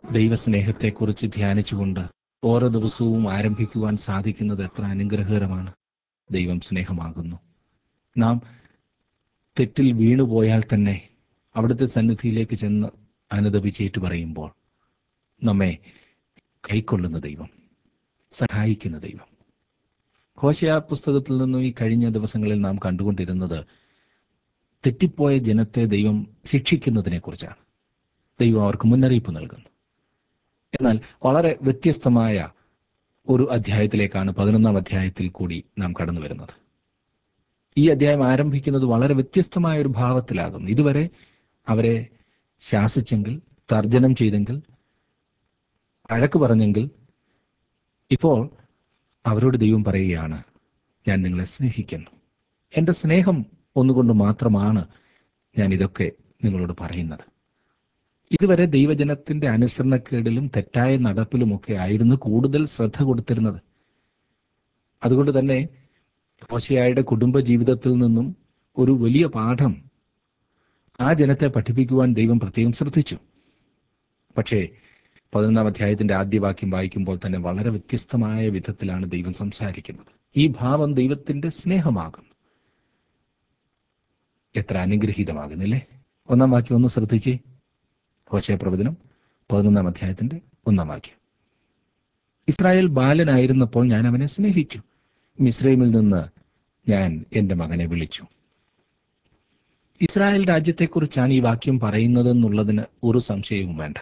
ദൈവസ്നേഹത്തെക്കുറിച്ച് ധ്യാനിച്ചുകൊണ്ട് ഓരോ ദിവസവും ആരംഭിക്കുവാൻ സാധിക്കുന്നത് എത്ര അനുഗ്രഹകരമാണ് ദൈവം സ്നേഹമാകുന്നു നാം തെറ്റിൽ വീണുപോയാൽ തന്നെ അവിടുത്തെ സന്നിധിയിലേക്ക് ചെന്ന് അനുദപിച്ചേറ്റു പറയുമ്പോൾ നമ്മെ കൈക്കൊള്ളുന്ന ദൈവം സഹായിക്കുന്ന ദൈവം ഹോശയ പുസ്തകത്തിൽ നിന്നും ഈ കഴിഞ്ഞ ദിവസങ്ങളിൽ നാം കണ്ടുകൊണ്ടിരുന്നത് തെറ്റിപ്പോയ ജനത്തെ ദൈവം ശിക്ഷിക്കുന്നതിനെ കുറിച്ചാണ് ദൈവം അവർക്ക് മുന്നറിയിപ്പ് നൽകുന്നു എന്നാൽ വളരെ വ്യത്യസ്തമായ ഒരു അധ്യായത്തിലേക്കാണ് പതിനൊന്നാം അധ്യായത്തിൽ കൂടി നാം കടന്നു വരുന്നത് ഈ അധ്യായം ആരംഭിക്കുന്നത് വളരെ വ്യത്യസ്തമായ ഒരു ഭാവത്തിലാകുന്നു ഇതുവരെ അവരെ ശാസിച്ചെങ്കിൽ തർജനം ചെയ്തെങ്കിൽ വഴക്ക് പറഞ്ഞെങ്കിൽ ഇപ്പോൾ അവരോട് ദൈവം പറയുകയാണ് ഞാൻ നിങ്ങളെ സ്നേഹിക്കുന്നു എൻ്റെ സ്നേഹം ഒന്നുകൊണ്ട് മാത്രമാണ് ഞാൻ ഇതൊക്കെ നിങ്ങളോട് പറയുന്നത് ഇതുവരെ ദൈവജനത്തിന്റെ അനുസരണക്കേടിലും തെറ്റായ നടപ്പിലുമൊക്കെ ആയിരുന്നു കൂടുതൽ ശ്രദ്ധ കൊടുത്തിരുന്നത് അതുകൊണ്ട് തന്നെ ഹോശയായുടെ കുടുംബ ജീവിതത്തിൽ നിന്നും ഒരു വലിയ പാഠം ആ ജനത്തെ പഠിപ്പിക്കുവാൻ ദൈവം പ്രത്യേകം ശ്രദ്ധിച്ചു പക്ഷേ പതിനൊന്നാം അധ്യായത്തിന്റെ ആദ്യ വാക്യം വായിക്കുമ്പോൾ തന്നെ വളരെ വ്യത്യസ്തമായ വിധത്തിലാണ് ദൈവം സംസാരിക്കുന്നത് ഈ ഭാവം ദൈവത്തിന്റെ സ്നേഹമാകുന്നു എത്ര അനുഗ്രഹീതമാകുന്നില്ലേ ഒന്നാം വാക്യം ഒന്ന് ശ്രദ്ധിച്ചേ ഹോശയ പ്രവചനം പതിനൊന്നാം അധ്യായത്തിന്റെ ഒന്നാം വാക്യം ഇസ്രായേൽ ബാലനായിരുന്നപ്പോൾ ഞാൻ അവനെ സ്നേഹിച്ചു മിസ്രൈമിൽ നിന്ന് ഞാൻ എന്റെ മകനെ വിളിച്ചു ഇസ്രായേൽ രാജ്യത്തെക്കുറിച്ചാണ് ഈ വാക്യം പറയുന്നതെന്നുള്ളതിന് ഒരു സംശയവും വേണ്ട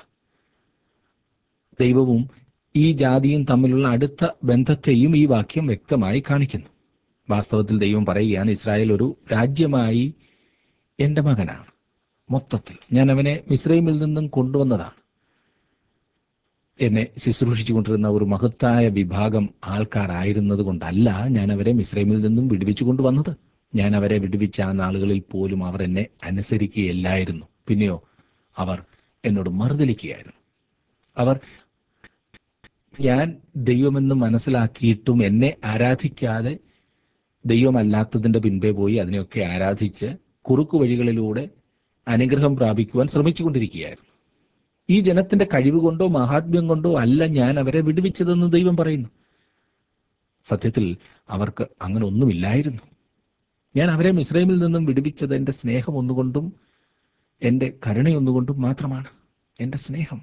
ദൈവവും ഈ ജാതിയും തമ്മിലുള്ള അടുത്ത ബന്ധത്തെയും ഈ വാക്യം വ്യക്തമായി കാണിക്കുന്നു വാസ്തവത്തിൽ ദൈവം പറയുകയാണ് ഇസ്രായേൽ ഒരു രാജ്യമായി എന്റെ മകനാണ് മൊത്തത്തിൽ ഞാൻ അവനെ മിസ്രൈമിൽ നിന്നും കൊണ്ടുവന്നതാണ് എന്നെ ശുശ്രൂഷിച്ചു കൊണ്ടിരുന്ന ഒരു മഹത്തായ വിഭാഗം ആൾക്കാരായിരുന്നത് കൊണ്ടല്ല ഞാൻ അവരെ മിസ്രൈമിൽ നിന്നും വിടുവിച്ചു കൊണ്ടുവന്നത് ഞാൻ അവരെ വിടുവിച്ച ആ നാളുകളിൽ പോലും അവർ എന്നെ അനുസരിക്കുകയല്ലായിരുന്നു പിന്നെയോ അവർ എന്നോട് മറുതലിക്കുകയായിരുന്നു അവർ ഞാൻ ദൈവമെന്ന് മനസ്സിലാക്കിയിട്ടും എന്നെ ആരാധിക്കാതെ ദൈവമല്ലാത്തതിന്റെ പിൻപേ പോയി അതിനെയൊക്കെ ആരാധിച്ച് കുറുക്കു വഴികളിലൂടെ അനുഗ്രഹം പ്രാപിക്കുവാൻ ശ്രമിച്ചുകൊണ്ടിരിക്കുകയായിരുന്നു ഈ ജനത്തിന്റെ കഴിവ് കൊണ്ടോ മഹാത്മ്യം കൊണ്ടോ അല്ല ഞാൻ അവരെ വിടുവിച്ചതെന്ന് ദൈവം പറയുന്നു സത്യത്തിൽ അവർക്ക് അങ്ങനെ ഒന്നുമില്ലായിരുന്നു ഞാൻ അവരെ മിസ്രൈമിൽ നിന്നും വിടുവിച്ചത് എൻ്റെ സ്നേഹം ഒന്നുകൊണ്ടും എൻ്റെ കരുണയൊന്നുകൊണ്ടും മാത്രമാണ് എൻ്റെ സ്നേഹം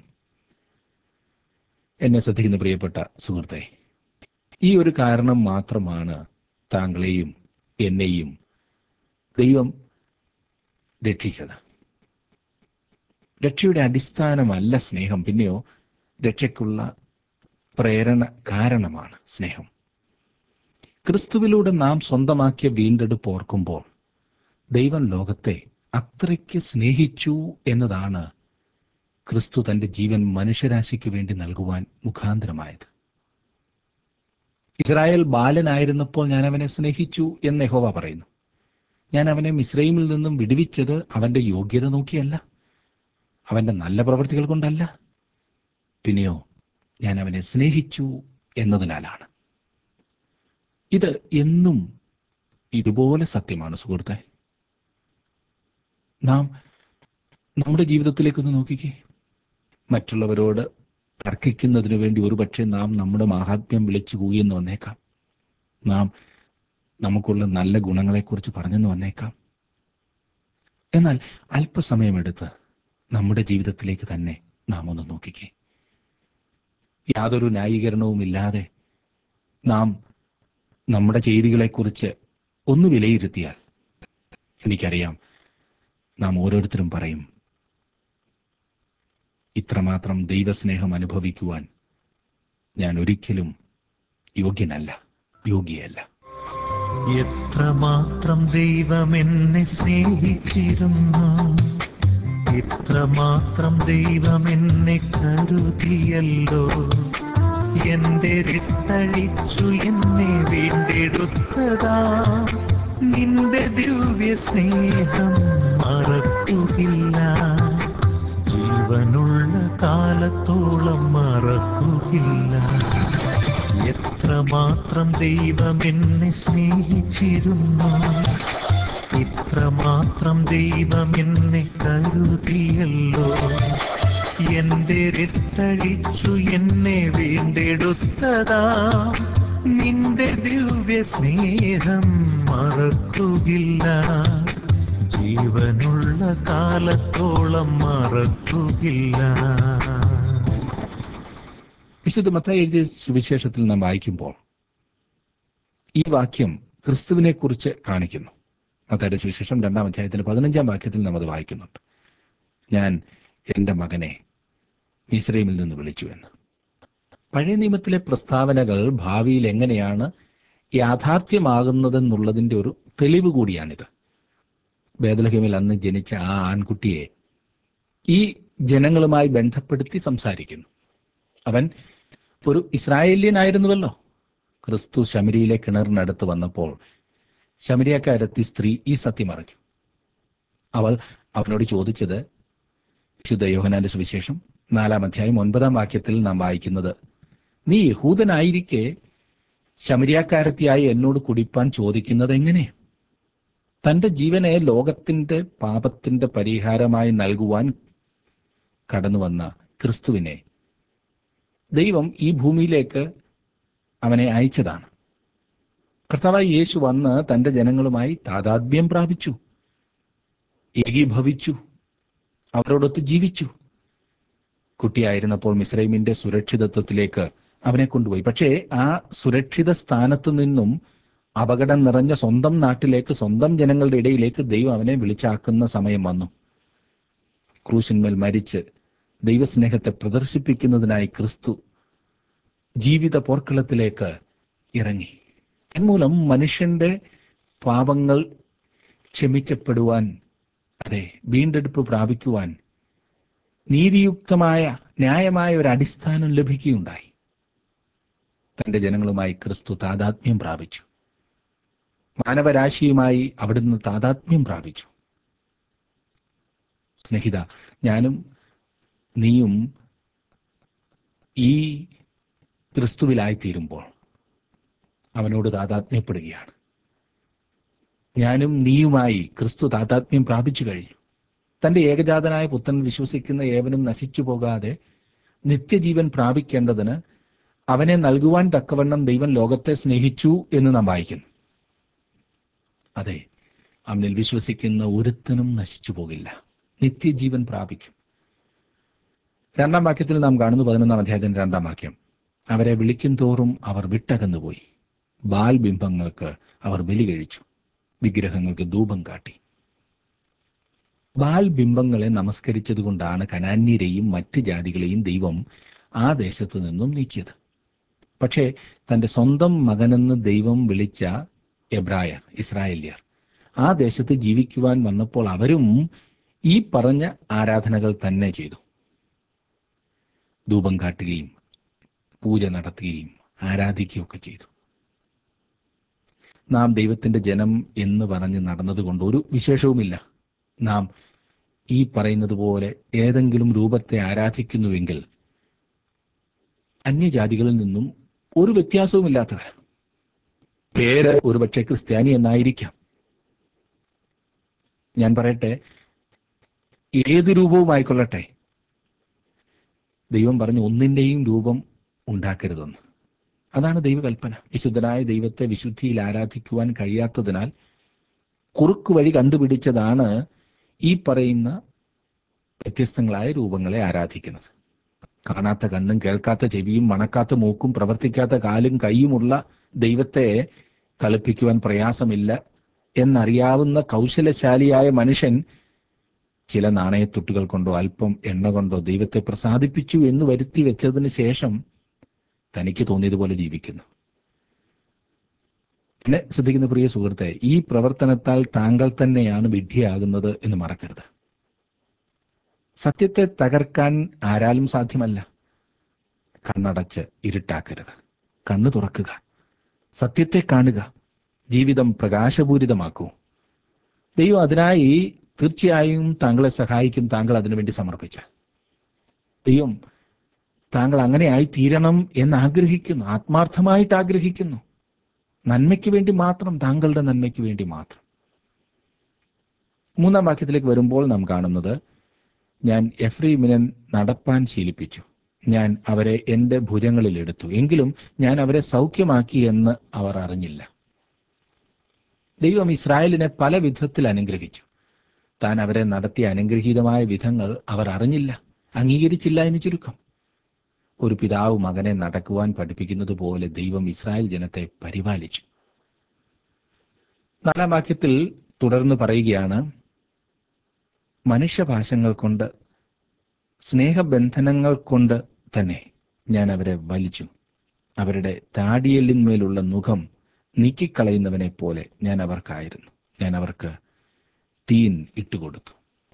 എന്നെ ശ്രദ്ധിക്കുന്ന പ്രിയപ്പെട്ട സുഹൃത്തെ ഈ ഒരു കാരണം മാത്രമാണ് താങ്കളെയും എന്നെയും ദൈവം രക്ഷിച്ചത് രക്ഷയുടെ അടിസ്ഥാനമല്ല സ്നേഹം പിന്നെയോ രക്ഷയ്ക്കുള്ള പ്രേരണ കാരണമാണ് സ്നേഹം ക്രിസ്തുവിലൂടെ നാം സ്വന്തമാക്കിയ വീണ്ടെടുപ്പ് ഓർക്കുമ്പോൾ ദൈവം ലോകത്തെ അത്രയ്ക്ക് സ്നേഹിച്ചു എന്നതാണ് ക്രിസ്തു തന്റെ ജീവൻ മനുഷ്യരാശിക്ക് വേണ്ടി നൽകുവാൻ മുഖാന്തരമായത് ഇസ്രായേൽ ബാലനായിരുന്നപ്പോൾ ഞാൻ അവനെ സ്നേഹിച്ചു എന്ന് യഹോവ പറയുന്നു ഞാൻ അവനെ മിസ്രൈമിൽ നിന്നും വിടുവിച്ചത് അവന്റെ യോഗ്യത നോക്കിയല്ല അവന്റെ നല്ല പ്രവൃത്തികൾ കൊണ്ടല്ല പിന്നെയോ ഞാൻ അവനെ സ്നേഹിച്ചു എന്നതിനാലാണ് ഇത് എന്നും ഇതുപോലെ സത്യമാണ് സുഹൃത്തെ നാം നമ്മുടെ ജീവിതത്തിലേക്കൊന്ന് നോക്കിക്കേ മറ്റുള്ളവരോട് തർക്കിക്കുന്നതിനു വേണ്ടി ഒരുപക്ഷെ നാം നമ്മുടെ മാഹാത്മ്യം വിളിച്ചു കൂയെന്ന് വന്നേക്കാം നാം നമുക്കുള്ള നല്ല ഗുണങ്ങളെക്കുറിച്ച് പറഞ്ഞെന്ന് വന്നേക്കാം എന്നാൽ അല്പസമയമെടുത്ത് നമ്മുടെ ജീവിതത്തിലേക്ക് തന്നെ നാം ഒന്ന് നോക്കിക്കേ യാതൊരു ന്യായീകരണവും ഇല്ലാതെ നാം നമ്മുടെ ചെയ്തികളെക്കുറിച്ച് ഒന്ന് വിലയിരുത്തിയാൽ എനിക്കറിയാം നാം ഓരോരുത്തരും പറയും ഇത്രമാത്രം ദൈവസ്നേഹം അനുഭവിക്കുവാൻ ഞാൻ ഒരിക്കലും യോഗ്യനല്ല യോഗ്യയല്ല എത്രമാത്രം ദൈവം എന്നെ സ്നേഹിച്ചിരുന്നു ഇത്രമാത്രം ദൈവം എന്നെ കരുതിയല്ലോ എന്റെ രക്തഴിച്ചു എന്നെ വീണ്ടെടുത്തതാ നിന്റെ ദിവ്യ സ്നേഹം മറക്കുകയില്ല ജീവനുള്ള കാലത്തോളം മറക്കുകയില്ല എത്രമാത്രം ദൈവം എന്നെ സ്നേഹിച്ചിരുന്നു ഇത്രമാത്രം ദൈവം എന്നെ കരുതിയല്ലോ എന്റെ രട്ടഴിച്ചു എന്നെ വീണ്ടെടുത്തതാ നിന്റെ ദിവ്യ സ്നേഹം മറക്കുകയില്ല ജീവനുള്ള കാലത്തോളം മറക്കുകയില്ല വിശുദ്ധ മത്തായി എഴുതിയ സുവിശേഷത്തിൽ നാം വായിക്കുമ്പോൾ ഈ വാക്യം ക്രിസ്തുവിനെ കുറിച്ച് കാണിക്കുന്നു മത്തായുടെ സുവിശേഷം രണ്ടാം അധ്യായത്തിന്റെ പതിനഞ്ചാം വാക്യത്തിൽ നാം അത് വായിക്കുന്നുണ്ട് ഞാൻ എൻ്റെ മകനെ മിസ്രൈമിൽ നിന്ന് വിളിച്ചു എന്ന് പഴയ നിയമത്തിലെ പ്രസ്താവനകൾ ഭാവിയിൽ എങ്ങനെയാണ് യാഥാർത്ഥ്യമാകുന്നതെന്നുള്ളതിന്റെ ഒരു തെളിവ് കൂടിയാണിത് ബേദലഹേമിൽ അന്ന് ജനിച്ച ആ ആൺകുട്ടിയെ ഈ ജനങ്ങളുമായി ബന്ധപ്പെടുത്തി സംസാരിക്കുന്നു അവൻ ഒരു ഇസ്രായേല്യനായിരുന്നുവല്ലോ ക്രിസ്തു ശമരിയിലെ കിണറിനടുത്ത് വന്നപ്പോൾ ശമരിയക്കാരത്തി സ്ത്രീ ഈ സത്യം അറിഞ്ഞു അവൾ അവനോട് ചോദിച്ചത് വിശുദ്ധ യോഹനാന്റെ സുവിശേഷം നാലാം അധ്യായം ഒൻപതാം വാക്യത്തിൽ നാം വായിക്കുന്നത് നീ യഹൂദനായിരിക്കെ ശമരിയാക്കാരത്തിയായി എന്നോട് കുടിപ്പാൻ ചോദിക്കുന്നത് എങ്ങനെ തന്റെ ജീവനെ ലോകത്തിന്റെ പാപത്തിന്റെ പരിഹാരമായി നൽകുവാൻ കടന്നു വന്ന ക്രിസ്തുവിനെ ദൈവം ഈ ഭൂമിയിലേക്ക് അവനെ അയച്ചതാണ് കർത്താവായി യേശു വന്ന് തന്റെ ജനങ്ങളുമായി താതാത്മ്യം പ്രാപിച്ചു ഏകീഭവിച്ചു അവരോടൊത്ത് ജീവിച്ചു കുട്ടിയായിരുന്നപ്പോൾ മിസ്രൈമിന്റെ സുരക്ഷിതത്വത്തിലേക്ക് അവനെ കൊണ്ടുപോയി പക്ഷേ ആ സുരക്ഷിത സ്ഥാനത്തു നിന്നും അപകടം നിറഞ്ഞ സ്വന്തം നാട്ടിലേക്ക് സ്വന്തം ജനങ്ങളുടെ ഇടയിലേക്ക് ദൈവം അവനെ വിളിച്ചാക്കുന്ന സമയം വന്നു ക്രൂശന്മേൽ മരിച്ച് ദൈവസ്നേഹത്തെ പ്രദർശിപ്പിക്കുന്നതിനായി ക്രിസ്തു ജീവിത പോർക്കളത്തിലേക്ക് ഇറങ്ങി തന്മൂലം മനുഷ്യന്റെ പാപങ്ങൾ ക്ഷമിക്കപ്പെടുവാൻ അതെ വീണ്ടെടുപ്പ് പ്രാപിക്കുവാൻ നീതിയുക്തമായ ന്യായമായ ഒരു അടിസ്ഥാനം ലഭിക്കുകയുണ്ടായി തന്റെ ജനങ്ങളുമായി ക്രിസ്തു താതാത്മ്യം പ്രാപിച്ചു മാനവരാശിയുമായി അവിടുന്ന് താതാത്മ്യം പ്രാപിച്ചു സ്നേഹിത ഞാനും നീയും ഈ ക്രിസ്തുവിലായിത്തീരുമ്പോൾ അവനോട് താതാത്മ്യപ്പെടുകയാണ് ഞാനും നീയുമായി ക്രിസ്തു താതാത്മ്യം പ്രാപിച്ചു കഴിഞ്ഞു തന്റെ ഏകജാതനായ പുത്രൻ വിശ്വസിക്കുന്ന ഏവനും നശിച്ചു പോകാതെ നിത്യജീവൻ പ്രാപിക്കേണ്ടതിന് അവനെ നൽകുവാൻ തക്കവണ്ണം ദൈവം ലോകത്തെ സ്നേഹിച്ചു എന്ന് നാം വായിക്കുന്നു അതെ അവനിൽ വിശ്വസിക്കുന്ന ഒരുത്തനും നശിച്ചു പോകില്ല നിത്യജീവൻ പ്രാപിക്കും രണ്ടാം വാക്യത്തിൽ നാം കാണുന്നു പതിനൊന്നാം അധ്യായത്തിന്റെ രണ്ടാം വാക്യം അവരെ വിളിക്കും തോറും അവർ വിട്ടകന്നുപോയി ബാൽ ബിംബങ്ങൾക്ക് അവർ ബലി കഴിച്ചു വിഗ്രഹങ്ങൾക്ക് ധൂപം കാട്ടി ബാൽ ബിംബങ്ങളെ നമസ്കരിച്ചതുകൊണ്ടാണ് കനാന്യരെയും മറ്റ് ജാതികളെയും ദൈവം ആ ദേശത്ത് നിന്നും നീക്കിയത് പക്ഷേ തന്റെ സ്വന്തം മകനെന്ന് ദൈവം വിളിച്ച എബ്രായർ ഇസ്രായേല്യർ ആ ദേശത്ത് ജീവിക്കുവാൻ വന്നപ്പോൾ അവരും ഈ പറഞ്ഞ ആരാധനകൾ തന്നെ ചെയ്തു ധൂപം കാട്ടുകയും പൂജ നടത്തുകയും ആരാധിക്കുകയൊക്കെ ചെയ്തു നാം ദൈവത്തിന്റെ ജനം എന്ന് പറഞ്ഞ് നടന്നതുകൊണ്ട് ഒരു വിശേഷവുമില്ല നാം ഈ പറയുന്നത് പോലെ ഏതെങ്കിലും രൂപത്തെ ആരാധിക്കുന്നുവെങ്കിൽ അന്യജാതികളിൽ നിന്നും ഒരു വ്യത്യാസവുമില്ലാത്തവർ പേര് ഒരുപക്ഷെ ക്രിസ്ത്യാനി എന്നായിരിക്കാം ഞാൻ പറയട്ടെ ഏത് രൂപവുമായിക്കൊള്ളട്ടെ ദൈവം പറഞ്ഞു ഒന്നിന്റെയും രൂപം ഉണ്ടാക്കരുതെന്ന് അതാണ് ദൈവകൽപ്പന വിശുദ്ധനായ ദൈവത്തെ വിശുദ്ധിയിൽ ആരാധിക്കുവാൻ കഴിയാത്തതിനാൽ കുറുക്ക് വഴി കണ്ടുപിടിച്ചതാണ് ഈ പറയുന്ന വ്യത്യസ്തങ്ങളായ രൂപങ്ങളെ ആരാധിക്കുന്നത് കാണാത്ത കണ്ണും കേൾക്കാത്ത ചെവിയും മണക്കാത്ത മൂക്കും പ്രവർത്തിക്കാത്ത കാലും കൈയുമുള്ള ദൈവത്തെ കളിപ്പിക്കുവാൻ പ്രയാസമില്ല എന്നറിയാവുന്ന കൗശലശാലിയായ മനുഷ്യൻ ചില നാണയത്തുട്ടുകൾ കൊണ്ടോ അല്പം എണ്ണ കൊണ്ടോ ദൈവത്തെ പ്രസാദിപ്പിച്ചു എന്ന് വരുത്തി വെച്ചതിന് ശേഷം തനിക്ക് തോന്നിയതുപോലെ ജീവിക്കുന്നു എന്നെ ശ്രദ്ധിക്കുന്ന പ്രിയ സുഹൃത്തെ ഈ പ്രവർത്തനത്താൽ താങ്കൾ തന്നെയാണ് വിഡ്ഢിയാകുന്നത് എന്ന് മറക്കരുത് സത്യത്തെ തകർക്കാൻ ആരാലും സാധ്യമല്ല കണ്ണടച്ച് ഇരുട്ടാക്കരുത് കണ്ണു തുറക്കുക സത്യത്തെ കാണുക ജീവിതം പ്രകാശപൂരിതമാക്കൂ ദൈവം അതിനായി തീർച്ചയായും താങ്കളെ സഹായിക്കും താങ്കൾ അതിനുവേണ്ടി സമർപ്പിച്ച ദൈവം താങ്കൾ അങ്ങനെ ആയി തീരണം എന്ന് ആഗ്രഹിക്കുന്നു ആത്മാർത്ഥമായിട്ട് ആഗ്രഹിക്കുന്നു നന്മയ്ക്ക് വേണ്ടി മാത്രം താങ്കളുടെ നന്മയ്ക്ക് വേണ്ടി മാത്രം മൂന്നാം വാക്യത്തിലേക്ക് വരുമ്പോൾ നാം കാണുന്നത് ഞാൻ എഫ്രീമിനെ നടപ്പാൻ ശീലിപ്പിച്ചു ഞാൻ അവരെ എന്റെ ഭുജങ്ങളിൽ എടുത്തു എങ്കിലും ഞാൻ അവരെ സൗഖ്യമാക്കി എന്ന് അവർ അറിഞ്ഞില്ല ദൈവം ഇസ്രായേലിനെ പല വിധത്തിൽ അനുഗ്രഹിച്ചു താൻ അവരെ നടത്തിയ അനുഗ്രഹീതമായ വിധങ്ങൾ അവർ അറിഞ്ഞില്ല അംഗീകരിച്ചില്ല എന്ന് ചുരുക്കം ഒരു പിതാവ് മകനെ നടക്കുവാൻ പഠിപ്പിക്കുന്നത് പോലെ ദൈവം ഇസ്രായേൽ ജനത്തെ പരിപാലിച്ചു നാലാം വാക്യത്തിൽ തുടർന്ന് പറയുകയാണ് മനുഷ്യഭാഷങ്ങൾ കൊണ്ട് സ്നേഹബന്ധനങ്ങൾ കൊണ്ട് തന്നെ ഞാൻ അവരെ വലിച്ചു അവരുടെ താടിയലിന്മേലുള്ള മുഖം നീക്കിക്കളയുന്നവനെ പോലെ ഞാൻ അവർക്കായിരുന്നു ഞാൻ അവർക്ക് തീൻ ഇട്ടുകൊടുത്തു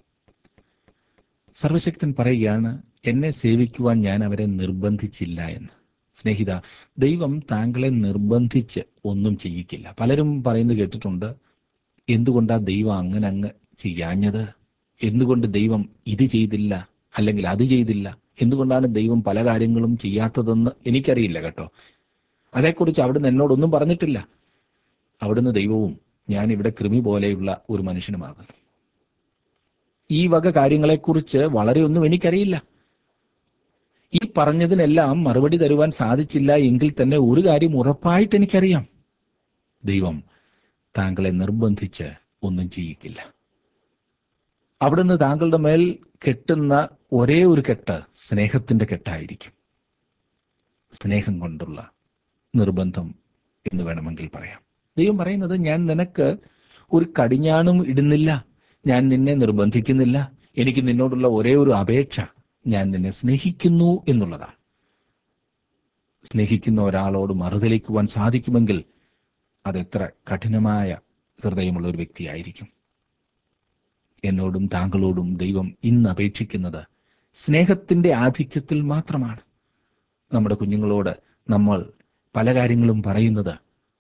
സർവശക്തൻ പറയുകയാണ് എന്നെ സേവിക്കുവാൻ ഞാൻ അവരെ നിർബന്ധിച്ചില്ല എന്ന് സ്നേഹിത ദൈവം താങ്കളെ നിർബന്ധിച്ച് ഒന്നും ചെയ്യിക്കില്ല പലരും പറയുന്നത് കേട്ടിട്ടുണ്ട് എന്തുകൊണ്ടാ ദൈവം അങ്ങനെ അങ്ങ് ചെയ്യാഞ്ഞത് എന്തുകൊണ്ട് ദൈവം ഇത് ചെയ്തില്ല അല്ലെങ്കിൽ അത് ചെയ്തില്ല എന്തുകൊണ്ടാണ് ദൈവം പല കാര്യങ്ങളും ചെയ്യാത്തതെന്ന് എനിക്കറിയില്ല കേട്ടോ അതേക്കുറിച്ച് അവിടുന്ന് എന്നോടൊന്നും പറഞ്ഞിട്ടില്ല അവിടുന്ന് ദൈവവും ഞാൻ ഇവിടെ കൃമി പോലെയുള്ള ഒരു മനുഷ്യനുമാകുന്നു ഈ വക കാര്യങ്ങളെക്കുറിച്ച് വളരെയൊന്നും എനിക്കറിയില്ല ഈ പറഞ്ഞതിനെല്ലാം മറുപടി തരുവാൻ സാധിച്ചില്ല എങ്കിൽ തന്നെ ഒരു കാര്യം ഉറപ്പായിട്ട് എനിക്കറിയാം ദൈവം താങ്കളെ നിർബന്ധിച്ച് ഒന്നും ചെയ്യിക്കില്ല അവിടുന്ന് താങ്കളുടെ മേൽ കെട്ടുന്ന ഒരേ ഒരു കെട്ട് സ്നേഹത്തിന്റെ കെട്ടായിരിക്കും സ്നേഹം കൊണ്ടുള്ള നിർബന്ധം എന്ന് വേണമെങ്കിൽ പറയാം ദൈവം പറയുന്നത് ഞാൻ നിനക്ക് ഒരു കടിഞ്ഞാണും ഇടുന്നില്ല ഞാൻ നിന്നെ നിർബന്ധിക്കുന്നില്ല എനിക്ക് നിന്നോടുള്ള ഒരേ ഒരു അപേക്ഷ ഞാൻ നിന്നെ സ്നേഹിക്കുന്നു എന്നുള്ളതാണ് സ്നേഹിക്കുന്ന ഒരാളോട് മറുതലിക്കുവാൻ സാധിക്കുമെങ്കിൽ അതെത്ര കഠിനമായ ഹൃദയമുള്ള ഒരു വ്യക്തിയായിരിക്കും എന്നോടും താങ്കളോടും ദൈവം ഇന്ന് അപേക്ഷിക്കുന്നത് സ്നേഹത്തിന്റെ ആധിക്യത്തിൽ മാത്രമാണ് നമ്മുടെ കുഞ്ഞുങ്ങളോട് നമ്മൾ പല കാര്യങ്ങളും പറയുന്നത്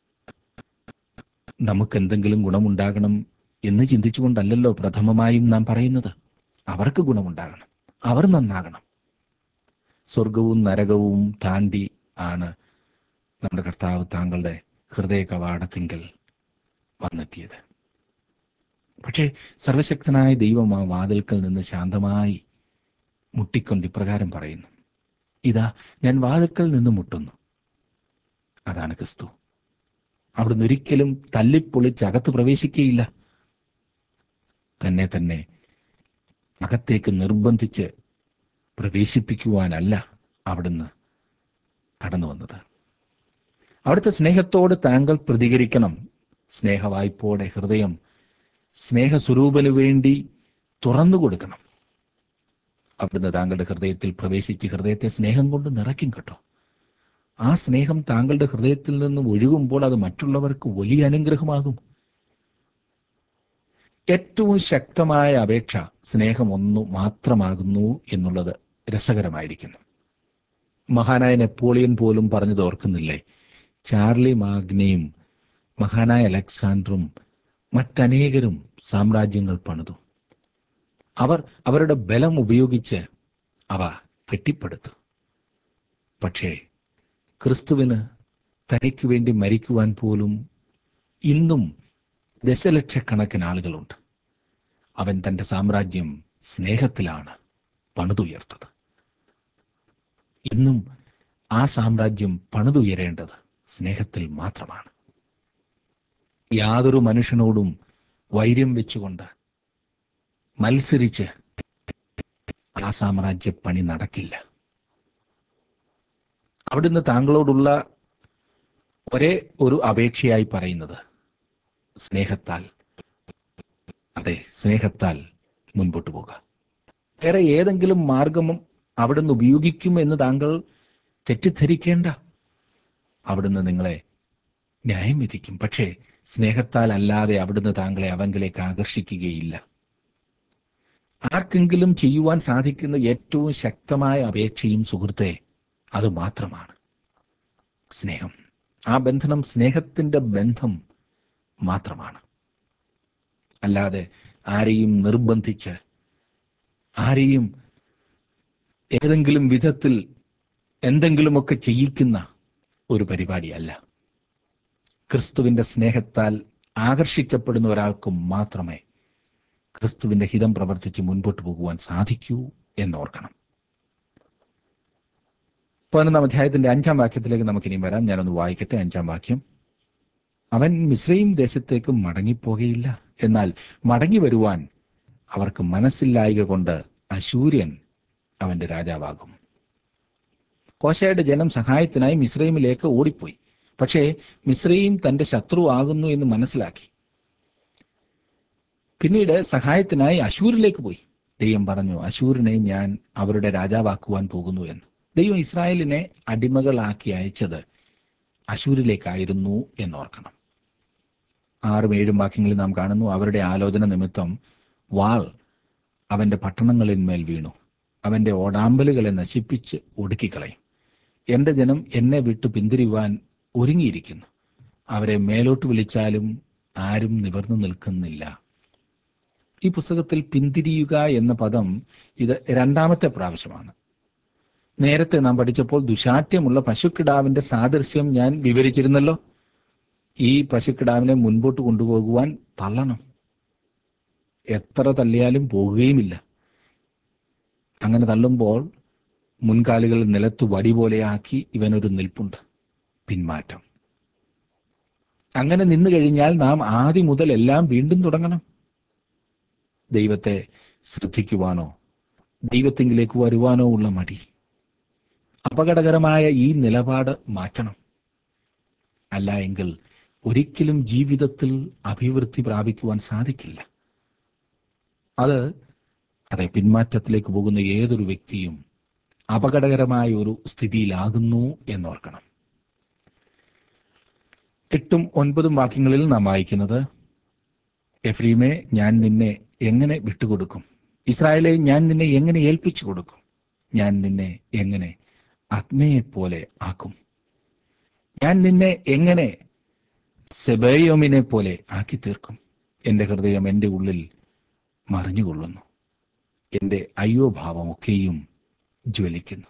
നമുക്ക് എന്തെങ്കിലും ഗുണമുണ്ടാകണം എന്ന് ചിന്തിച്ചുകൊണ്ടല്ലല്ലോ പ്രഥമമായും നാം പറയുന്നത് അവർക്ക് ഗുണമുണ്ടാകണം അവർ നന്നാകണം സ്വർഗവും നരകവും താണ്ടി ആണ് നമ്മുടെ കർത്താവ് താങ്കളുടെ ഹൃദയ കവാടത്തിങ്കൽ വന്നെത്തിയത് പക്ഷേ സർവശക്തനായ ദൈവം ആ വാതിൽക്കൽ നിന്ന് ശാന്തമായി മുട്ടിക്കൊണ്ട് ഇപ്രകാരം പറയുന്നു ഇതാ ഞാൻ വാതിൽക്കൽ നിന്ന് മുട്ടുന്നു അതാണ് ക്രിസ്തു അവിടുന്ന് ഒരിക്കലും തല്ലിപ്പൊളിച്ച് അകത്ത് പ്രവേശിക്കുകയില്ല തന്നെ തന്നെ അകത്തേക്ക് നിർബന്ധിച്ച് പ്രവേശിപ്പിക്കുവാനല്ല അവിടുന്ന് കടന്നു വന്നത് അവിടുത്തെ സ്നേഹത്തോട് താങ്കൾ പ്രതികരിക്കണം സ്നേഹവായ്പോടെ ഹൃദയം സ്നേഹസ്വരൂപന് വേണ്ടി തുറന്നു കൊടുക്കണം അവിടുന്ന് താങ്കളുടെ ഹൃദയത്തിൽ പ്രവേശിച്ച് ഹൃദയത്തെ സ്നേഹം കൊണ്ട് നിറയ്ക്കും കേട്ടോ ആ സ്നേഹം താങ്കളുടെ ഹൃദയത്തിൽ നിന്നും ഒഴുകുമ്പോൾ അത് മറ്റുള്ളവർക്ക് വലിയ അനുഗ്രഹമാകും ഏറ്റവും ശക്തമായ അപേക്ഷ സ്നേഹം ഒന്നു മാത്രമാകുന്നു എന്നുള്ളത് രസകരമായിരിക്കുന്നു മഹാനായ നെപ്പോളിയൻ പോലും പറഞ്ഞത് ഓർക്കുന്നില്ലേ ചാർലി മാഗ്നയും മഹാനായ അലക്സാണ്ടറും മറ്റനേകരും സാമ്രാജ്യങ്ങൾ പണിതു അവർ അവരുടെ ബലം ഉപയോഗിച്ച് അവ കെട്ടിപ്പടുത്തു പക്ഷേ ക്രിസ്തുവിന് തനിക്ക് വേണ്ടി മരിക്കുവാൻ പോലും ഇന്നും ദശലക്ഷക്കണക്കിന് ആളുകളുണ്ട് അവൻ തന്റെ സാമ്രാജ്യം സ്നേഹത്തിലാണ് പണിതുയർത്തത് ഇന്നും ആ സാമ്രാജ്യം പണിതുയരേണ്ടത് സ്നേഹത്തിൽ മാത്രമാണ് യാതൊരു മനുഷ്യനോടും വൈര്യം വെച്ചുകൊണ്ട് മത്സരിച്ച് ആ സാമ്രാജ്യ പണി നടക്കില്ല അവിടുന്ന് താങ്കളോടുള്ള ഒരേ ഒരു അപേക്ഷയായി പറയുന്നത് സ്നേഹത്താൽ അതെ സ്നേഹത്താൽ മുൻപോട്ട് പോകുക വേറെ ഏതെങ്കിലും മാർഗം അവിടുന്ന് ഉപയോഗിക്കും എന്ന് താങ്കൾ തെറ്റിദ്ധരിക്കേണ്ട അവിടുന്ന് നിങ്ങളെ ന്യായം വിധിക്കും പക്ഷേ സ്നേഹത്താൽ അല്ലാതെ അവിടുന്ന് താങ്കളെ അവങ്കിലേക്ക് ആകർഷിക്കുകയില്ല ആർക്കെങ്കിലും ചെയ്യുവാൻ സാധിക്കുന്ന ഏറ്റവും ശക്തമായ അപേക്ഷയും സുഹൃത്തെ അത് മാത്രമാണ് സ്നേഹം ആ ബന്ധനം സ്നേഹത്തിന്റെ ബന്ധം മാത്രമാണ് അല്ലാതെ ആരെയും നിർബന്ധിച്ച് ആരെയും ഏതെങ്കിലും വിധത്തിൽ എന്തെങ്കിലുമൊക്കെ ചെയ്യിക്കുന്ന ഒരു പരിപാടിയല്ല ക്രിസ്തുവിന്റെ സ്നേഹത്താൽ ആകർഷിക്കപ്പെടുന്ന ഒരാൾക്ക് മാത്രമേ ക്രിസ്തുവിന്റെ ഹിതം പ്രവർത്തിച്ച് മുൻപോട്ട് പോകുവാൻ സാധിക്കൂ എന്നോർക്കണം പതിനൊന്നാം അധ്യായത്തിന്റെ അഞ്ചാം വാക്യത്തിലേക്ക് നമുക്ക് ഇനിയും വരാം ഞാനൊന്ന് വായിക്കട്ടെ അഞ്ചാം വാക്യം അവൻ മിശ്രയും ദേശത്തേക്ക് മടങ്ങിപ്പോകയില്ല എന്നാൽ മടങ്ങി വരുവാൻ അവർക്ക് മനസ്സില്ലായക കൊണ്ട് അശൂര്യൻ അവന്റെ രാജാവാകും കോശയുടെ ജനം സഹായത്തിനായി മിശ്രൈമിലേക്ക് ഓടിപ്പോയി പക്ഷേ മിശ്രയും തന്റെ ശത്രു ആകുന്നു എന്ന് മനസ്സിലാക്കി പിന്നീട് സഹായത്തിനായി അശൂരിലേക്ക് പോയി ദൈവം പറഞ്ഞു അശൂരിനെ ഞാൻ അവരുടെ രാജാവാക്കുവാൻ പോകുന്നു എന്ന് ദൈവം ഇസ്രായേലിനെ അടിമകളാക്കി അയച്ചത് അശൂരിലേക്കായിരുന്നു എന്നോർക്കണം ആറും ഏഴും വാക്യങ്ങളിൽ നാം കാണുന്നു അവരുടെ ആലോചന നിമിത്തം വാൾ അവന്റെ പട്ടണങ്ങളിന്മേൽ വീണു അവന്റെ ഓടാമ്പലുകളെ നശിപ്പിച്ച് ഒടുക്കിക്കളയും എന്റെ ജനം എന്നെ വിട്ടു പിന്തിരിവാൻ ഒരുങ്ങിയിരിക്കുന്നു അവരെ മേലോട്ട് വിളിച്ചാലും ആരും നിവർന്നു നിൽക്കുന്നില്ല ഈ പുസ്തകത്തിൽ പിന്തിരിയുക എന്ന പദം ഇത് രണ്ടാമത്തെ പ്രാവശ്യമാണ് നേരത്തെ നാം പഠിച്ചപ്പോൾ ദുശാഠ്യമുള്ള പശുക്കിടാവിന്റെ സാദൃശ്യം ഞാൻ വിവരിച്ചിരുന്നല്ലോ ഈ പശുക്കിടാവിനെ മുൻപോട്ട് കൊണ്ടുപോകുവാൻ തള്ളണം എത്ര തള്ളിയാലും പോകുകയുമില്ല അങ്ങനെ തള്ളുമ്പോൾ മുൻകാലുകൾ നിലത്തു വടി പോലെയാക്കി ഇവനൊരു നിൽപ്പുണ്ട് പിന്മാറ്റം അങ്ങനെ നിന്നു കഴിഞ്ഞാൽ നാം ആദ്യം മുതൽ എല്ലാം വീണ്ടും തുടങ്ങണം ദൈവത്തെ ശ്രദ്ധിക്കുവാനോ ദൈവത്തെങ്കിലേക്ക് വരുവാനോ ഉള്ള മടി അപകടകരമായ ഈ നിലപാട് മാറ്റണം അല്ല എങ്കിൽ ഒരിക്കലും ജീവിതത്തിൽ അഭിവൃദ്ധി പ്രാപിക്കുവാൻ സാധിക്കില്ല അത് അതെ പിന്മാറ്റത്തിലേക്ക് പോകുന്ന ഏതൊരു വ്യക്തിയും അപകടകരമായ ഒരു സ്ഥിതിയിലാകുന്നു എന്നോർക്കണം എട്ടും ഒൻപതും വാക്യങ്ങളിൽ നാം വായിക്കുന്നത് എഫ്രീമെ ഞാൻ നിന്നെ എങ്ങനെ വിട്ടുകൊടുക്കും ഇസ്രായേലെ ഞാൻ നിന്നെ എങ്ങനെ ഏൽപ്പിച്ചു കൊടുക്കും ഞാൻ നിന്നെ എങ്ങനെ ആത്മയെപ്പോലെ ആക്കും ഞാൻ നിന്നെ എങ്ങനെ സെബയോമിനെ പോലെ ആക്കി തീർക്കും എന്റെ ഹൃദയം എന്റെ ഉള്ളിൽ മറിഞ്ഞുകൊള്ളുന്നു എന്റെ അയ്യോഭാവമൊക്കെയും ജ്വലിക്കുന്നു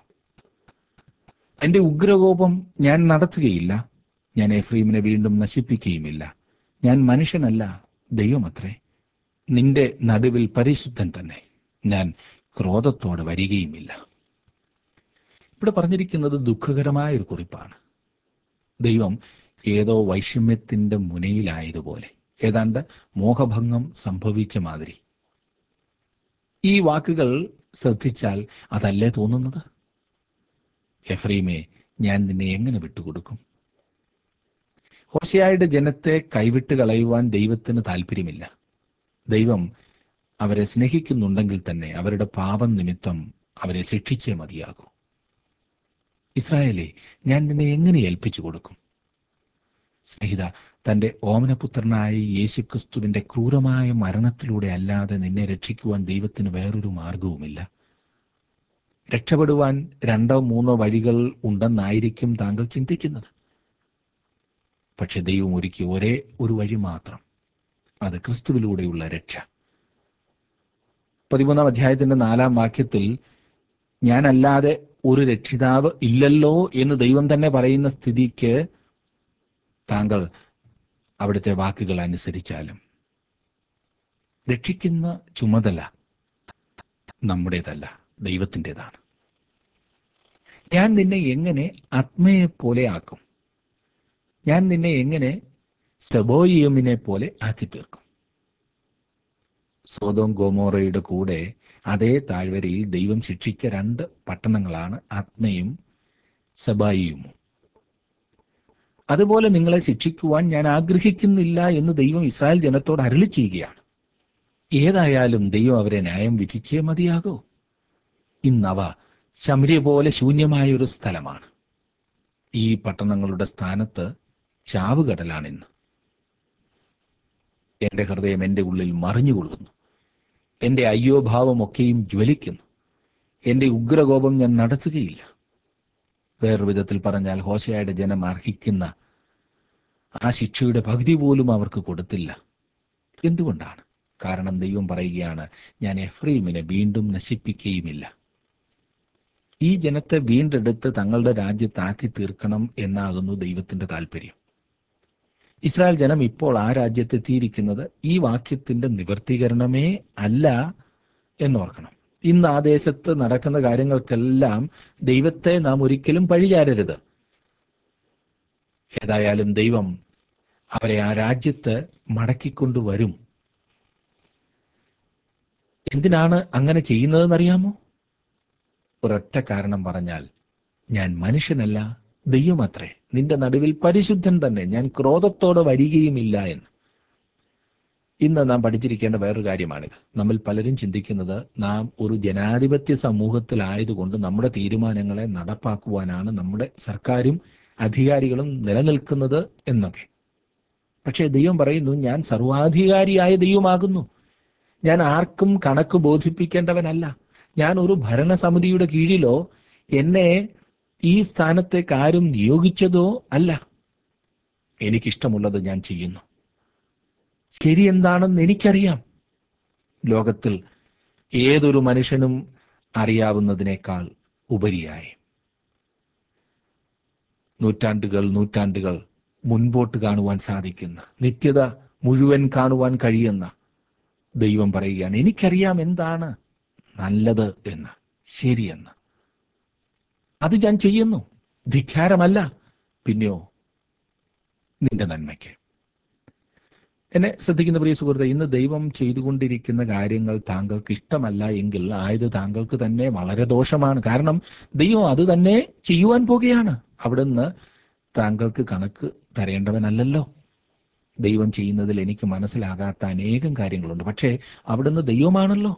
എന്റെ ഉഗ്രകോപം ഞാൻ നടത്തുകയില്ല ഞാൻ എഫ്രീമിനെ വീണ്ടും നശിപ്പിക്കുകയുമില്ല ഞാൻ മനുഷ്യനല്ല ദൈവമത്രേ നിന്റെ നടുവിൽ പരിശുദ്ധൻ തന്നെ ഞാൻ ക്രോധത്തോടെ വരികയുമില്ല ഇവിടെ പറഞ്ഞിരിക്കുന്നത് ദുഃഖകരമായ ഒരു കുറിപ്പാണ് ദൈവം ഏതോ വൈഷമ്യത്തിന്റെ മുനയിലായതുപോലെ ഏതാണ്ട് മോഹഭംഗം സംഭവിച്ച മാതിരി ഈ വാക്കുകൾ ശ്രദ്ധിച്ചാൽ അതല്ലേ തോന്നുന്നത് എഫ്രീമെ ഞാൻ നിന്നെ എങ്ങനെ വിട്ടുകൊടുക്കും ഹോശയായുടെ ജനത്തെ കൈവിട്ട് കളയുവാൻ ദൈവത്തിന് താല്പര്യമില്ല ദൈവം അവരെ സ്നേഹിക്കുന്നുണ്ടെങ്കിൽ തന്നെ അവരുടെ പാപം നിമിത്തം അവരെ ശിക്ഷിച്ചേ മതിയാകൂ ഇസ്രായേലെ ഞാൻ നിന്നെ എങ്ങനെ ഏൽപ്പിച്ചു കൊടുക്കും സ്നേഹിത തന്റെ ഓമനപുത്രനായ യേശുക്രിസ്തുവിന്റെ ക്രൂരമായ മരണത്തിലൂടെ അല്ലാതെ നിന്നെ രക്ഷിക്കുവാൻ ദൈവത്തിന് വേറൊരു മാർഗവുമില്ല രക്ഷപ്പെടുവാൻ രണ്ടോ മൂന്നോ വഴികൾ ഉണ്ടെന്നായിരിക്കും താങ്കൾ ചിന്തിക്കുന്നത് പക്ഷെ ദൈവം ഒരുക്കിയ ഒരേ ഒരു വഴി മാത്രം അത് ക്രിസ്തുവിലൂടെയുള്ള രക്ഷ പതിമൂന്നാം അധ്യായത്തിന്റെ നാലാം വാക്യത്തിൽ ഞാനല്ലാതെ ഒരു രക്ഷിതാവ് ഇല്ലല്ലോ എന്ന് ദൈവം തന്നെ പറയുന്ന സ്ഥിതിക്ക് താങ്കൾ അവിടുത്തെ വാക്കുകൾ അനുസരിച്ചാലും രക്ഷിക്കുന്ന ചുമതല നമ്മുടേതല്ല ദൈവത്തിൻ്റെതാണ് ഞാൻ നിന്നെ എങ്ങനെ ആത്മയെ പോലെ ആക്കും ഞാൻ നിന്നെ എങ്ങനെ സെബോയിയമിനെ പോലെ ആക്കി തീർക്കും സോതോം ഗോമോറയുടെ കൂടെ അതേ താഴ്വരയിൽ ദൈവം ശിക്ഷിച്ച രണ്ട് പട്ടണങ്ങളാണ് ആത്മയും സബായിയുമും അതുപോലെ നിങ്ങളെ ശിക്ഷിക്കുവാൻ ഞാൻ ആഗ്രഹിക്കുന്നില്ല എന്ന് ദൈവം ഇസ്രായേൽ ജനത്തോട് അരളി ചെയ്യുകയാണ് ഏതായാലും ദൈവം അവരെ ന്യായം വിധിച്ചേ മതിയാകൂ ഇന്നവ ശമരിയ പോലെ ശൂന്യമായ ഒരു സ്ഥലമാണ് ഈ പട്ടണങ്ങളുടെ സ്ഥാനത്ത് ചാവുകടലാണിന്ന് എന്റെ ഹൃദയം എന്റെ ഉള്ളിൽ മറിഞ്ഞുകൊള്ളുന്നു എന്റെ അയ്യോഭാവമൊക്കെയും ജ്വലിക്കുന്നു എന്റെ ഉഗ്രകോപം ഞാൻ നടത്തുകയില്ല വേറൊരു വിധത്തിൽ പറഞ്ഞാൽ ഹോശയുടെ ജനം അർഹിക്കുന്ന ആ ശിക്ഷയുടെ പകുതി പോലും അവർക്ക് കൊടുത്തില്ല എന്തുകൊണ്ടാണ് കാരണം ദൈവം പറയുകയാണ് ഞാൻ എഫ്രീമിനെ വീണ്ടും നശിപ്പിക്കുകയുമില്ല ഈ ജനത്തെ വീണ്ടെടുത്ത് തങ്ങളുടെ രാജ്യത്താക്കി തീർക്കണം എന്നാകുന്നു ദൈവത്തിന്റെ താല്പര്യം ഇസ്രായേൽ ജനം ഇപ്പോൾ ആ രാജ്യത്തെത്തിയിരിക്കുന്നത് ഈ വാക്യത്തിന്റെ നിവർത്തീകരണമേ അല്ല എന്നോർക്കണം ഇന്ന് ആ ദേശത്ത് നടക്കുന്ന കാര്യങ്ങൾക്കെല്ലാം ദൈവത്തെ നാം ഒരിക്കലും പഴിചാരരുത് ഏതായാലും ദൈവം അവരെ ആ രാജ്യത്ത് മടക്കിക്കൊണ്ടുവരും എന്തിനാണ് അങ്ങനെ ചെയ്യുന്നതെന്നറിയാമോ ഒരൊറ്റ കാരണം പറഞ്ഞാൽ ഞാൻ മനുഷ്യനല്ല ദൈവമത്രേ നിന്റെ നടുവിൽ പരിശുദ്ധൻ തന്നെ ഞാൻ ക്രോധത്തോടെ വരികയുമില്ല എന്ന് ഇന്ന് നാം പഠിച്ചിരിക്കേണ്ട വേറൊരു കാര്യമാണിത് നമ്മൾ പലരും ചിന്തിക്കുന്നത് നാം ഒരു ജനാധിപത്യ സമൂഹത്തിലായതുകൊണ്ട് നമ്മുടെ തീരുമാനങ്ങളെ നടപ്പാക്കുവാനാണ് നമ്മുടെ സർക്കാരും അധികാരികളും നിലനിൽക്കുന്നത് എന്നൊക്കെ പക്ഷേ ദൈവം പറയുന്നു ഞാൻ സർവാധികാരിയായ ദൈവമാകുന്നു ഞാൻ ആർക്കും കണക്ക് ബോധിപ്പിക്കേണ്ടവനല്ല ഞാൻ ഒരു ഭരണസമിതിയുടെ കീഴിലോ എന്നെ ഈ സ്ഥാനത്തേക്ക് ആരും നിയോഗിച്ചതോ അല്ല എനിക്കിഷ്ടമുള്ളത് ഞാൻ ചെയ്യുന്നു ശരി എന്താണെന്ന് എനിക്കറിയാം ലോകത്തിൽ ഏതൊരു മനുഷ്യനും അറിയാവുന്നതിനേക്കാൾ ഉപരിയായി നൂറ്റാണ്ടുകൾ നൂറ്റാണ്ടുകൾ മുൻപോട്ട് കാണുവാൻ സാധിക്കുന്ന നിത്യത മുഴുവൻ കാണുവാൻ കഴിയുന്ന ദൈവം പറയുകയാണ് എനിക്കറിയാം എന്താണ് നല്ലത് എന്ന് ശരിയെന്ന് അത് ഞാൻ ചെയ്യുന്നു ധിക്കാരമല്ല പിന്നെയോ നിന്റെ നന്മയ്ക്ക് എന്നെ ശ്രദ്ധിക്കുന്ന പ്രിയ സുഹൃത്തെ ഇന്ന് ദൈവം ചെയ്തുകൊണ്ടിരിക്കുന്ന കാര്യങ്ങൾ താങ്കൾക്ക് ഇഷ്ടമല്ല എങ്കിൽ ആയത് താങ്കൾക്ക് തന്നെ വളരെ ദോഷമാണ് കാരണം ദൈവം അത് തന്നെ ചെയ്യുവാൻ പോകുകയാണ് അവിടുന്ന് താങ്കൾക്ക് കണക്ക് തരേണ്ടവനല്ലല്ലോ ദൈവം ചെയ്യുന്നതിൽ എനിക്ക് മനസ്സിലാകാത്ത അനേകം കാര്യങ്ങളുണ്ട് പക്ഷേ അവിടുന്ന് ദൈവമാണല്ലോ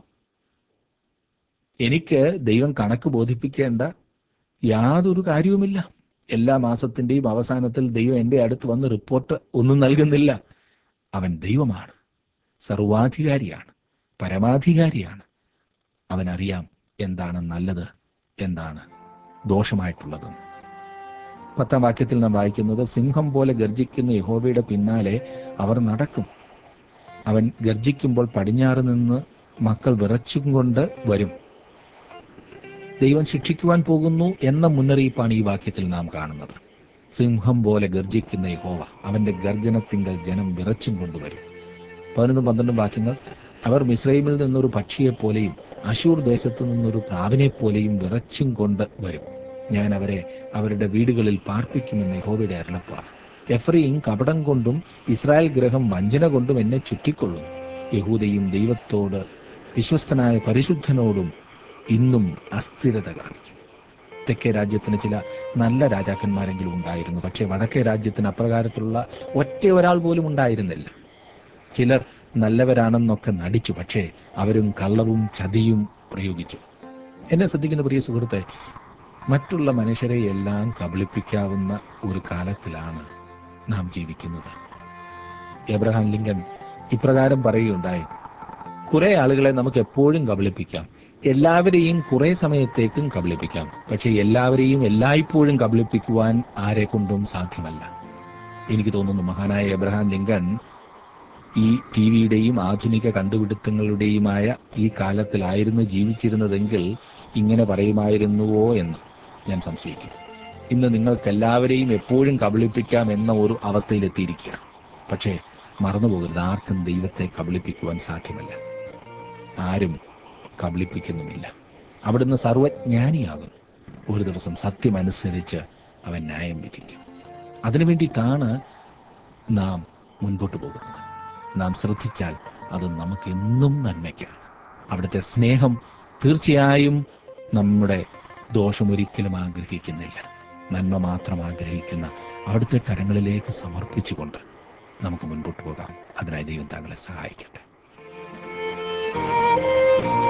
എനിക്ക് ദൈവം കണക്ക് ബോധിപ്പിക്കേണ്ട യാതൊരു കാര്യവുമില്ല എല്ലാ മാസത്തിന്റെയും അവസാനത്തിൽ ദൈവം എൻ്റെ അടുത്ത് വന്ന് റിപ്പോർട്ട് ഒന്നും നൽകുന്നില്ല അവൻ ദൈവമാണ് സർവാധികാരിയാണ് പരമാധികാരിയാണ് അവനറിയാം എന്താണ് നല്ലത് എന്താണ് ദോഷമായിട്ടുള്ളതെന്ന് പത്താം വാക്യത്തിൽ നാം വായിക്കുന്നത് സിംഹം പോലെ ഗർജിക്കുന്ന യഹോവയുടെ പിന്നാലെ അവർ നടക്കും അവൻ ഗർജിക്കുമ്പോൾ പടിഞ്ഞാറ് നിന്ന് മക്കൾ വിറച്ചും കൊണ്ട് വരും ദൈവം ശിക്ഷിക്കുവാൻ പോകുന്നു എന്ന മുന്നറിയിപ്പാണ് ഈ വാക്യത്തിൽ നാം കാണുന്നത് സിംഹം പോലെ ഗർജിക്കുന്ന യഹോവ അവന്റെ ഗർജനത്തിങ്കൽ ജനം വിറച്ചും കൊണ്ടുവരും പതിനൊന്നും പന്ത്രണ്ടും വാക്യങ്ങൾ അവർ മിസ്രൈമിൽ നിന്നൊരു പക്ഷിയെ പോലെയും അശൂർ ദേശത്തു നിന്നൊരു പ്രാവിനെ പോലെയും വിറച്ചും കൊണ്ട് വരും ഞാൻ അവരെ അവരുടെ വീടുകളിൽ പാർപ്പിക്കുമെന്ന് യഹോവയുടെ അരുളപ്പാർ എഫ്രയും കപടം കൊണ്ടും ഇസ്രായേൽ ഗ്രഹം വഞ്ചന കൊണ്ടും എന്നെ ചുറ്റിക്കൊള്ളും യഹൂദയും ദൈവത്തോട് വിശ്വസ്തനായ പരിശുദ്ധനോടും ഇന്നും അസ്ഥിരത കാണിക്കും തെക്കേ രാജ്യത്തിന് ചില നല്ല രാജാക്കന്മാരെങ്കിലും ഉണ്ടായിരുന്നു പക്ഷേ വടക്കേ രാജ്യത്തിന് അപ്രകാരത്തിലുള്ള ഒറ്റ ഒരാൾ പോലും ഉണ്ടായിരുന്നില്ല ചിലർ നല്ലവരാണെന്നൊക്കെ നടിച്ചു പക്ഷേ അവരും കള്ളവും ചതിയും പ്രയോഗിച്ചു എന്നെ ശ്രദ്ധിക്കുന്ന പ്രിയ സുഹൃത്തെ മറ്റുള്ള മനുഷ്യരെ എല്ലാം കബളിപ്പിക്കാവുന്ന ഒരു കാലത്തിലാണ് നാം ജീവിക്കുന്നത് എബ്രഹാം ലിങ്കൻ ഇപ്രകാരം പറയുകയുണ്ടായി കുറെ ആളുകളെ നമുക്ക് എപ്പോഴും കബളിപ്പിക്കാം എല്ലാവരെയും കുറെ സമയത്തേക്കും കബളിപ്പിക്കാം പക്ഷെ എല്ലാവരെയും എല്ലായ്പ്പോഴും കബളിപ്പിക്കുവാൻ ആരെ കൊണ്ടും സാധ്യമല്ല എനിക്ക് തോന്നുന്നു മഹാനായ എബ്രഹാം ലിങ്കൺ ഈ ടി വിയുടെയും ആധുനിക കണ്ടുപിടുത്തങ്ങളുടെയുമായ ഈ കാലത്തിലായിരുന്നു ജീവിച്ചിരുന്നതെങ്കിൽ ഇങ്ങനെ പറയുമായിരുന്നുവോ എന്ന് ഞാൻ സംശയിക്കും ഇന്ന് നിങ്ങൾക്ക് എല്ലാവരെയും എപ്പോഴും കബളിപ്പിക്കാം എന്ന ഒരു അവസ്ഥയിലെത്തിയിരിക്കുക പക്ഷേ മറന്നുപോകരുത് ആർക്കും ദൈവത്തെ കബളിപ്പിക്കുവാൻ സാധ്യമല്ല ആരും കബളിപ്പിക്കുന്നുമില്ല അവിടുന്ന് സർവജ്ഞാനിയാകുന്നു ഒരു ദിവസം സത്യമനുസരിച്ച് അവൻ ന്യായം വിധിക്കും അതിനു വേണ്ടിയിട്ടാണ് നാം മുൻപോട്ട് പോകുന്നത് നാം ശ്രദ്ധിച്ചാൽ അത് നമുക്ക് എന്നും നന്മയ്ക്കാണ് അവിടുത്തെ സ്നേഹം തീർച്ചയായും നമ്മുടെ ദോഷം ഒരിക്കലും ആഗ്രഹിക്കുന്നില്ല നന്മ മാത്രം ആഗ്രഹിക്കുന്ന അവിടുത്തെ കരങ്ങളിലേക്ക് സമർപ്പിച്ചുകൊണ്ട് നമുക്ക് മുൻപോട്ട് പോകാം അതിനായി ദൈവം താങ്കളെ സഹായിക്കട്ടെ